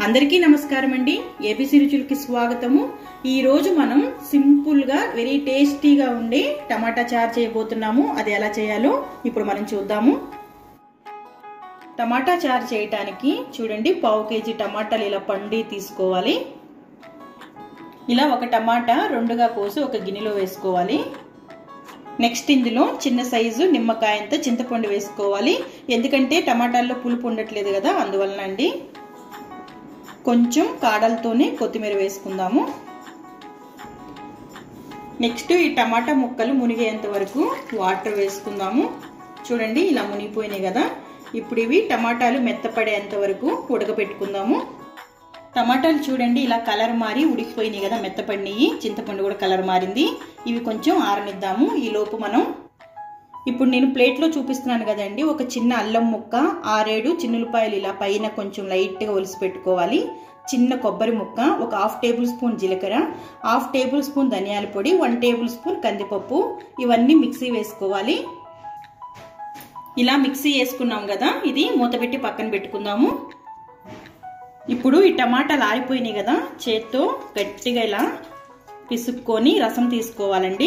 అందరికీ నమస్కారం అండి ఏబీసీ రుచులకి స్వాగతము ఈ రోజు మనం సింపుల్ గా వెరీ టేస్టీగా ఉండే టమాటా చారు చేయబోతున్నాము అది ఎలా చేయాలో ఇప్పుడు మనం చూద్దాము టమాటా చారు చేయటానికి చూడండి పావు కేజీ టమాటాలు ఇలా పండి తీసుకోవాలి ఇలా ఒక టమాటా రెండుగా కోసి ఒక గిన్నెలో వేసుకోవాలి నెక్స్ట్ ఇందులో చిన్న సైజు నిమ్మకాయంత చింతపండు వేసుకోవాలి ఎందుకంటే టమాటాల్లో పులుపు ఉండట్లేదు కదా అందువలన అండి కొంచెం కాడలతోనే కొత్తిమీర వేసుకుందాము నెక్స్ట్ ఈ టమాటా ముక్కలు మునిగేంత వరకు వాటర్ వేసుకుందాము చూడండి ఇలా మునిగిపోయినాయి కదా ఇప్పుడు ఇవి టమాటాలు మెత్తపడేంత వరకు ఉడకపెట్టుకుందాము టమాటాలు చూడండి ఇలా కలర్ మారి ఉడికిపోయినాయి కదా మెత్తపడినాయి చింతపండు కూడా కలర్ మారింది ఇవి కొంచెం ఆరనిద్దాము ఈ లోపు మనం ఇప్పుడు నేను ప్లేట్లో చూపిస్తున్నాను కదండి ఒక చిన్న అల్లం ముక్క ఆరేడు చిన్నులపాయలు ఇలా పైన కొంచెం లైట్గా ఒలిసి పెట్టుకోవాలి చిన్న కొబ్బరి ముక్క ఒక హాఫ్ టేబుల్ స్పూన్ జీలకర్ర హాఫ్ టేబుల్ స్పూన్ ధనియాల పొడి వన్ టేబుల్ స్పూన్ కందిపప్పు ఇవన్నీ మిక్సీ వేసుకోవాలి ఇలా మిక్సీ వేసుకున్నాం కదా ఇది మూత పెట్టి పక్కన పెట్టుకుందాము ఇప్పుడు ఈ టమాటాలు ఆరిపోయినాయి కదా చేత్తో గట్టిగా ఇలా పిసుక్కొని రసం తీసుకోవాలండి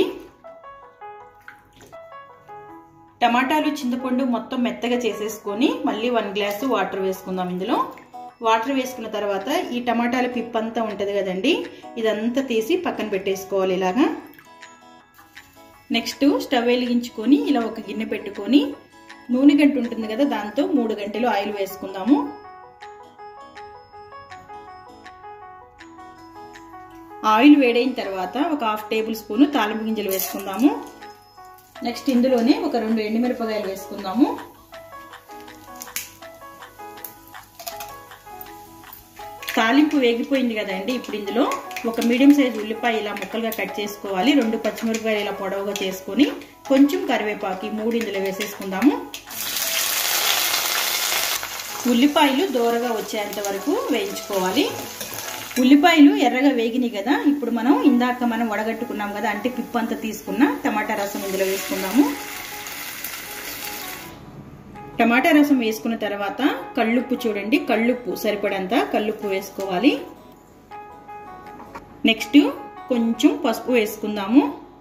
టమాటాలు చింతపండు మొత్తం మెత్తగా చేసేసుకొని మళ్ళీ వన్ గ్లాసు వాటర్ వేసుకుందాం ఇందులో వాటర్ వేసుకున్న తర్వాత ఈ టమాటాల పిప్పంతా ఉంటుంది కదండి ఇదంతా తీసి పక్కన పెట్టేసుకోవాలి ఇలాగా నెక్స్ట్ స్టవ్ వెలిగించుకొని ఇలా ఒక గిన్నె పెట్టుకొని నూనె గంట ఉంటుంది కదా దాంతో మూడు గంటలు ఆయిల్ వేసుకుందాము ఆయిల్ వేడైన తర్వాత ఒక హాఫ్ టేబుల్ స్పూన్ తాలింపు గింజలు వేసుకుందాము నెక్స్ట్ ఇందులోనే ఒక రెండు ఎండుమిరపకాయలు వేసుకుందాము తాలింపు వేగిపోయింది కదండి ఇప్పుడు ఇందులో ఒక మీడియం సైజ్ ఉల్లిపాయ ఇలా ముక్కలుగా కట్ చేసుకోవాలి రెండు పచ్చిమిరపకాయలు ఇలా పొడవుగా చేసుకొని కొంచెం కరివేపాకు మూడు ఇందులో వేసేసుకుందాము ఉల్లిపాయలు దూరగా వచ్చేంత వరకు వేయించుకోవాలి ఉల్లిపాయలు ఎర్రగా వేగినాయి కదా ఇప్పుడు మనం ఇందాక మనం వడగట్టుకున్నాం కదా అంటే పిప్పు అంతా తీసుకున్న టమాటా రసం ఇందులో వేసుకుందాము టమాటా రసం వేసుకున్న తర్వాత కళ్ళుప్పు చూడండి కళ్ళుప్పు సరిపడంత కళ్ళుప్పు వేసుకోవాలి నెక్స్ట్ కొంచెం పసుపు వేసుకుందాము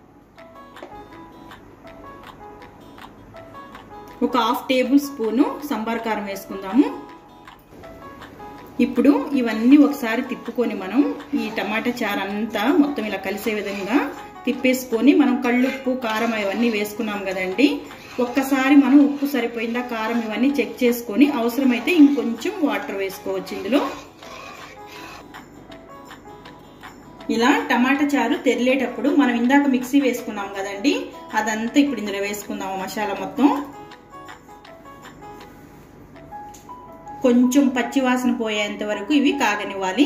ఒక హాఫ్ టేబుల్ స్పూను సంబార్ కారం వేసుకుందాము ఇప్పుడు ఇవన్నీ ఒకసారి తిప్పుకొని మనం ఈ టమాటా చారు అంతా మొత్తం ఇలా కలిసే విధంగా తిప్పేసుకొని మనం కళ్ళుప్పు కారం ఇవన్నీ వేసుకున్నాం కదండి ఒక్కసారి మనం ఉప్పు సరిపోయిందా కారం ఇవన్నీ చెక్ చేసుకొని అవసరమైతే ఇంకొంచెం వాటర్ వేసుకోవచ్చు ఇందులో ఇలా టమాటా చారు తెరిలేటప్పుడు మనం ఇందాక మిక్సీ వేసుకున్నాం కదండి అదంతా ఇప్పుడు ఇందులో వేసుకుందాము మసాలా మొత్తం కొంచెం పచ్చి వాసన పోయేంత వరకు ఇవి కాగనివ్వాలి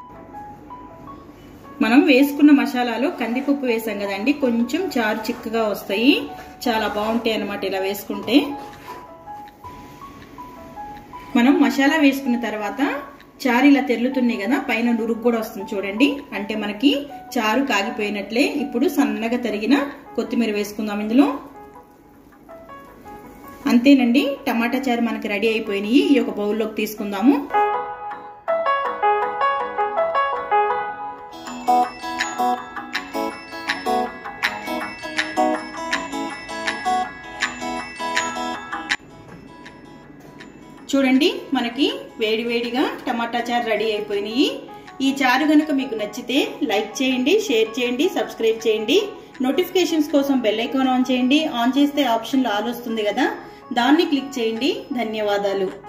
మనం వేసుకున్న మసాలాలో కందిపప్పు వేసాం కదండి కొంచెం చారు చిక్కగా వస్తాయి చాలా బాగుంటాయి అనమాట ఇలా వేసుకుంటే మనం మసాలా వేసుకున్న తర్వాత చారు ఇలా తెల్లుతున్నాయి కదా పైన నురుగు కూడా వస్తుంది చూడండి అంటే మనకి చారు కాగిపోయినట్లే ఇప్పుడు సన్నగా తరిగిన కొత్తిమీర వేసుకుందాం ఇందులో అంతేనండి టమాటా చారు మనకి రెడీ అయిపోయినాయి ఈ యొక్క బౌల్లోకి తీసుకుందాము చూడండి మనకి వేడివేడిగా టమాటా చారు రెడీ అయిపోయినాయి ఈ చారు కనుక మీకు నచ్చితే లైక్ చేయండి షేర్ చేయండి సబ్స్క్రైబ్ చేయండి నోటిఫికేషన్స్ కోసం బెల్ ఐకాన్ ఆన్ చేయండి ఆన్ చేస్తే ఆప్షన్లో ఆల్ వస్తుంది కదా దాన్ని క్లిక్ చేయండి ధన్యవాదాలు